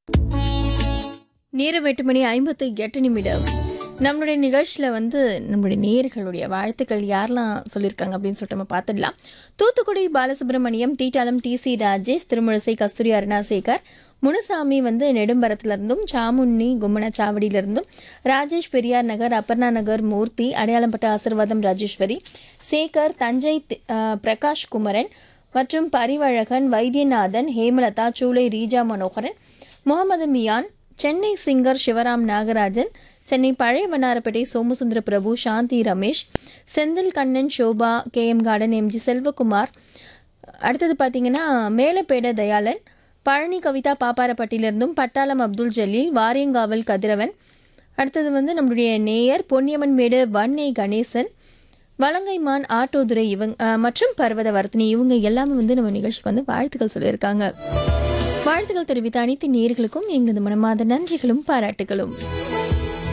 நேரம் எட்டு மணி ஐம்பத்து எட்டு நிமிடம் நம்மளுடைய நிகழ்ச்சியில் வந்து நம்மளுடைய நேயர்களுடைய வாழ்த்துக்கள் யாரெல்லாம் சொல்லியிருக்காங்க அப்படின்னு சொல்லிட்டு நம்ம பார்த்துடலாம் தூத்துக்குடி பாலசுப்ரமணியம் தீட்டாளம் டி சி ராஜேஷ் திருமுழசை கஸ்தூரி அருணாசேகர் முனுசாமி வந்து நெடும்பரத்துலேருந்தும் சாமுண்ணி கும்மனச்சாவடியிலிருந்தும் ராஜேஷ் பெரியார் நகர் அப்பர்ணா நகர் மூர்த்தி அடையாளம்பட்ட ஆசிர்வாதம் ராஜேஸ்வரி சேகர் தஞ்சை தி- அஹ், பிரகாஷ் குமரன் மற்றும் பரிவழகன் வைத்தியநாதன் ஹேமலதா சூளை ரீஜா மனோகரன் முகமது மியான் சென்னை சிங்கர் சிவராம் நாகராஜன் சென்னை பழைய Vannarapettai Somasundara Prabhu Shanthi Ramesh Senthil Kannan Shoba K M garden MG Selvakumar அடுத்தது பார்த்தீங்கன்னா மேலப்பேட தயாளன் பழனி கவிதா பாப்பாரப்பட்டியிலிருந்தும் பட்டாளம் அப்துல் ஜலீல் வாரியங்காவல் கதிரவன் அடுத்தது வந்து நம்மளுடைய நேயர் பொன்னியம்மன் மேடு வன்னை கணேசன் வலங்கைமான் ஆட்டோதுரை இவங்க அஹ், மற்றும் பர்வத வர்த்தினி இவங்க எல்லாமே வந்து நம்ம நிகழ்ச்சிக்கு வந்து வாழ்த்துக்கள் சொல்லியிருக்காங்க வாழ்த்துக்கள் தெரிவித்த அனைத்து நேயர்களுக்கும் எங்களது மனமார்ந்த நன்றிகளும் பாராட்டுகளும்